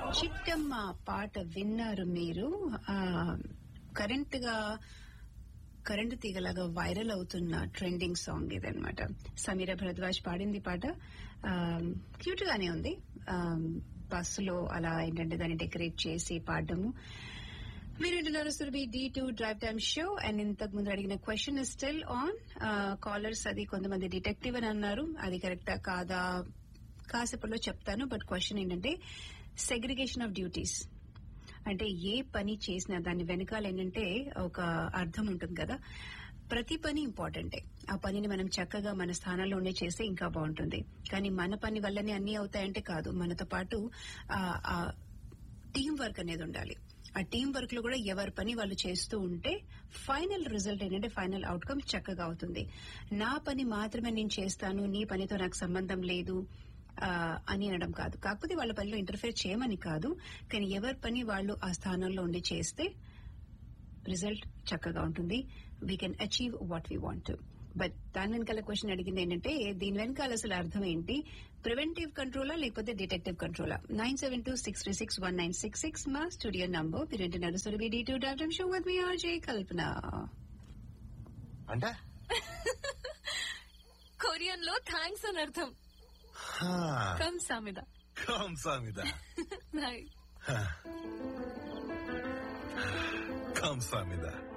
చిట్టమ్మ పాట విన్నారు మీరు కరెంట్ గా కరెంటు తీగలాగా వైరల్ అవుతున్న ట్రెండింగ్ సాంగ్ ఇదనమాట సమీర భరద్వాజ్ పాడింది పాట క్యూట్ గానే ఉంది బస్సులో అలా ఏంటంటే దాన్ని డెకరేట్ చేసి పాడడము మీరు వింటున్నారు Surabhi D two drive time show and ఇంతకు ముందు అడిగిన క్వశ్చన్ స్టిల్ ఆన్ కాలర్స్ అది కొంతమంది డిటెక్టివ్ అని అన్నారు అది కరెక్టా కాదా కాసేపట్లో చెప్తాను బట్ క్వశ్చన్ ఏంటంటే సెగ్రిగేషన్ ఆఫ్ డ్యూటీస్ అంటే ఏ పని చేసినా దాని వెనకాల ఏంటంటే ఒక అర్థం ఉంటుంది కదా ప్రతి పని ఇంపార్టెంటే ఆ పనిని మనం చక్కగా మన స్థానంలోనే చేస్తే ఇంకా బాగుంటుంది కానీ మన పని వల్లనే అన్ని అవుతాయంటే కాదు మనతో పాటు టీం వర్క్ అనేది ఉండాలి ఆ టీం వర్క్ లో కూడా ఎవరి పని వాళ్ళు చేస్తూ ఉంటే ఫైనల్ రిజల్ట్ ఏంటంటే ఫైనల్ అవుట్కమ్ చక్కగా అవుతుంది నా పని మాత్రమే నేను చేస్తాను నీ పనితో నాకు సంబంధం లేదు అని అనడం కాదు కాకపోతే వాళ్ళ పనిలో ఇంటర్ఫేర్ చేయమని కాదు కానీ ఎవరి పని వాళ్ళు ఆ స్థానంలో ఉండి చేస్తే రిజల్ట్ చక్కగా ఉంటుంది we can achieve what we want but దాని వెనకాల క్వశ్చన్ అడిగింది ఏంటంటే దీని వెనకాల అసలు అర్థం ఏంటి ప్రివెంటివ్ కంట్రోలా లేకపోతే డిటెక్టివ్ కంట్రోలా nine seven two six three six one nine six six మా స్టూడియో నంబర్ మీరు వింటున్నారు Surabhi D two doctor show with me RJ Kalpana అంటే కొరియన్ లో థ్యాంక్స్ అని అర్థం కంసామిద కంసామిద కంసామిద